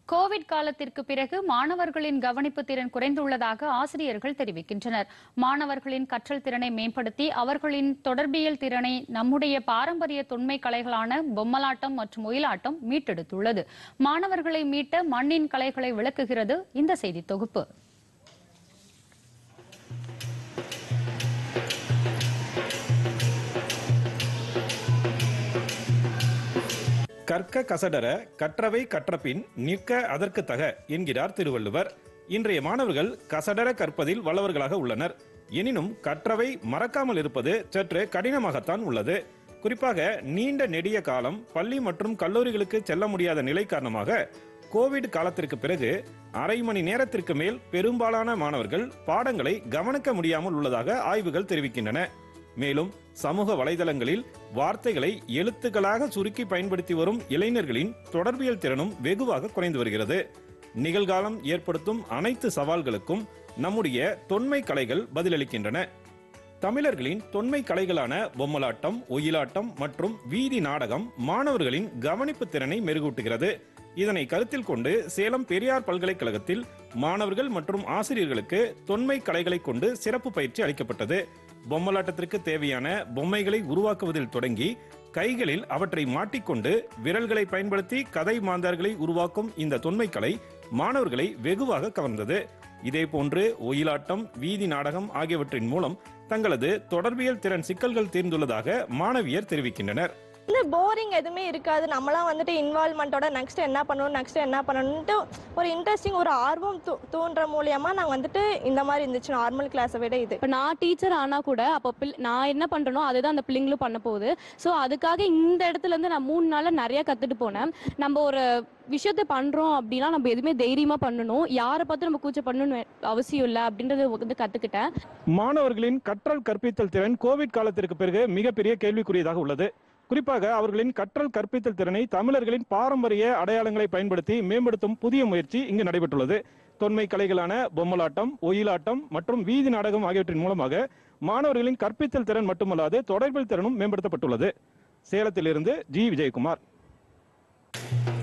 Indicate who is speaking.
Speaker 1: Covid காலத்திற்கு பிறகு மாணவர்களின் கவனிப்பு திறன் குறைந்துள்ளதாக ஆசிரியர்கள் தெரிவிக்கின்றனர் மாணவர்களின் கற்றல் திறனை மேம்படுத்தி அவர்களின் தொடர்பியல் திறனை நம்முடைய பாரம்பரிய தொன்மை கலைகளான பொம்மலாட்டம் மற்றும் ஒயிலாட்டம் மீட்டெடுத்துள்ளது மாணவர்களை மீட்ட மண்ணின் கலைகளை விளக்குகிறது இந்த செய்தி தொகுப்பு
Speaker 2: கற்க கசடர கற்றவை கற்றபின் நிற்க அதற்கு தக என்கிறார் திருவள்ளுவர் இன்றைய மாணவர்கள் கசடர கற்பதில் வல்லவர்களாக உள்ளனர் எனினும் கற்றவை மறக்காமல் இருப்பது சற்று கடினமாகத்தான் உள்ளது குறிப்பாக நீண்ட நெடிய காலம் பள்ளி மற்றும் கல்லூரிகளுக்கு செல்ல முடியாத நிலை காரணமாக கோவிட் காலத்திற்கு பிறகு அரை மணி நேரத்திற்கு மேல் பெரும்பாலான மாணவர்கள் பாடங்களை கவனிக்க முடியாமல் உள்ளதாக ஆய்வுகள் தெரிவிக்கின்றன மேலும் சமூக வலைதளங்களில் வார்த்தைகளை எழுத்துக்களாக சுருக்கி பயன்படுத்தி வரும் இளைஞர்களின் தொடர்பியல் திறனும் வெகுவாக குறைந்து வருகிறது நிகழ்காலம் ஏற்படுத்தும் அனைத்து சவால்களுக்கும் நம்முடைய தொன்மை கலைகள் பதிலளிக்கின்றன தமிழர்களின் தொன்மை கலைகளான பொம்மலாட்டம் ஒயிலாட்டம் மற்றும் வீதி நாடகம் மாணவர்களின் கவனிப்பு திறனை மெருகூட்டுகிறது இதனை கருத்தில் கொண்டு சேலம் பெரியார் பல்கலைக்கழகத்தில் மாணவர்கள் மற்றும் ஆசிரியர்களுக்கு தொன்மை கலைகளை கொண்டு சிறப்பு பயிற்சி அளிக்கப்பட்டது பொம்மலாட்டத்திற்கு தேவையான பொம்மைகளை உருவாக்குவதில் தொடங்கி கைகளில் அவற்றை மாட்டிக்கொண்டு விரல்களை பயன்படுத்தி கதை மாந்தார்களை உருவாக்கும் இந்த தொன்மை கலை மாணவர்களை வெகுவாக கவர்ந்தது இதேபோன்று ஒயிலாட்டம் வீதி நாடகம் ஆகியவற்றின் மூலம் தங்களது தொடர்பியல் திறன் சிக்கல்கள் தீர்ந்துள்ளதாக மாணவியர் தெரிவிக்கின்றனர்
Speaker 3: இல்லை போரிங் எதுவுமே இருக்காது நம்மளாம் வந்துட்டு இன்வால்மெண்ட்டோட நெக்ஸ்ட் என்ன பண்ணணும் நெக்ஸ்ட் என்ன பண்ணணும்ட்டு ஒரு இன்ட்ரெஸ்டிங் ஒரு ஆர்வம் தூ தூண்டுற மூலியமா நாங்கள் வந்துட்டு இந்த மாதிரி இருந்துச்சு நார்மல் கிளாஸை விட இது
Speaker 4: இப்போ நான் டீச்சர் ஆனா கூட அப்போ பிள் நான் என்ன பண்றேனோ அதுதான் அந்த பிள்ளைங்களும் பண்ண போகுது ஸோ அதுக்காக இந்த இடத்துல இருந்து நான் மூணு நாள்ல நிறைய கத்துட்டு போனேன் நம்ம ஒரு விஷயத்த பண்றோம் அப்படின்னா நம்ம எதுவுமே தைரியமா பண்ணணும் யாரை பார்த்து நம்ம கூச்ச பண்ணணும்னு அவசியம் இல்லை அப்படின்றத வந்து கத்துக்கிட்டேன்
Speaker 2: மாணவர்களின் கற்றல் கற்பித்தல் திறன் கோவிட் காலத்திற்கு பிறகு மிகப்பெரிய கேள்விக்குரியதாக உள்ளது குறிப்பாக அவர்களின் கற்றல் கற்பித்தல் திறனை தமிழர்களின் பாரம்பரிய அடையாளங்களை பயன்படுத்தி மேம்படுத்தும் புதிய முயற்சி இங்கு நடைபெற்றுள்ளது தொன்மை கலைகளான பொம்மலாட்டம் ஒயிலாட்டம் மற்றும் வீதி நாடகம் ஆகியவற்றின் மூலமாக மாணவர்களின் கற்பித்தல் திறன் மட்டுமல்லாது தொடர்பில் திறனும் மேம்படுத்தப்பட்டுள்ளது சேலத்திலிருந்து ஜி விஜயகுமார்